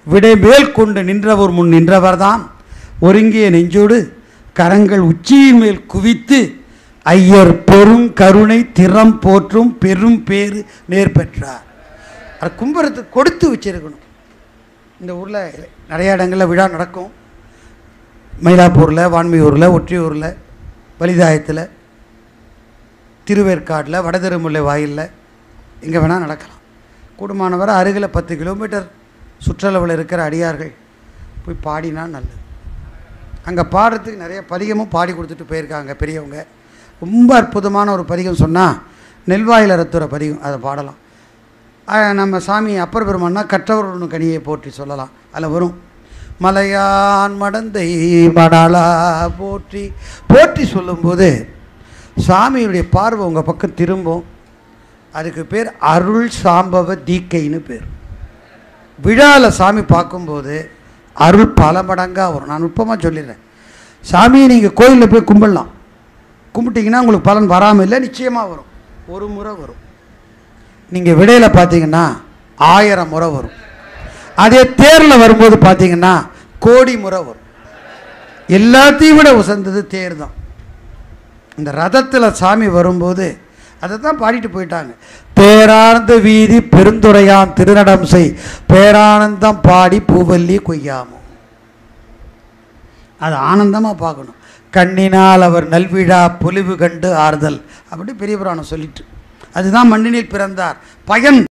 விடை மேல் கொண்டு நின்றவர் முன் நின்றவர்தான் ஒருங்கிய நெஞ்சோடு கரங்கள் உச்சியின் மேல் குவித்து ஐயர் பெரும் கருணை திறம் போற்றும் பெரும் பேறு நேர் பெற்றார் அது கும்புறத்துக்கு கொடுத்து வச்சிருக்கணும் இந்த ஊரில் நிறைய இடங்களில் விழா நடக்கும் மயிலாப்பூரில் வான்மையூரில் ஒற்றியூரில் வலிதாயத்தில் திருவேற்காட்டில் வடதிருமுல்லை வாயிலில் எங்கே வேணால் நடக்கலாம் கூடுமானவரை அருகில் பத்து கிலோமீட்டர் சுற்றளவில் இருக்கிற அடியார்கள் போய் பாடினா நல்லது அங்கே பாடுறதுக்கு நிறைய பதிகமும் பாடி கொடுத்துட்டு போயிருக்காங்க பெரியவங்க ரொம்ப அற்புதமான ஒரு பதிகம் சொன்னால் நெல்வாயில் ரத்துற பதிகம் அதை பாடலாம் அஹ் நம்ம சாமி அப்பர் பெருமான்னா கற்றவர் ஒன்று கனியை போற்றி சொல்லலாம் அதில் வரும் மலையான் மடந்தை மடாலா போற்றி போற்றி சொல்லும்போது சாமியுடைய பார்வை உங்கள் பக்கம் திரும்பும் அதுக்கு பேர் அருள் சாம்பவ தீக்கைன்னு பேர் விழாவில் சாமி பார்க்கும்போது அருள் பல மடங்காக வரும் நான் நுட்பமாக சொல்லிடுறேன் சாமியை நீங்கள் கோயிலில் போய் கும்பிடலாம் கும்பிட்டிங்கன்னா உங்களுக்கு பலன் வராமல் இல்லை நிச்சயமாக வரும் ஒரு முறை வரும் நீங்கள் விடையில் பார்த்தீங்கன்னா ஆயிரம் முறை வரும் அதே தேரில் வரும்போது பார்த்தீங்கன்னா கோடி முறை வரும் எல்லாத்தையும் விட உசந்தது தேர் தான் இந்த ரதத்தில் சாமி வரும்போது அதை தான் பாடிட்டு போயிட்டாங்க பேரானந்த வீதி பெருந்துரையான் திருநடம் செய் பேரானந்தம் பாடி பூவல்லி கொய்யாமோ அது ஆனந்தமாக பார்க்கணும் கண்ணினால் அவர் நல்விழா பொலிவு கண்டு ஆறுதல் அப்படி பெரிய புராணம் சொல்லிட்டு அதுதான் மண்ணினில் பிறந்தார் பயன்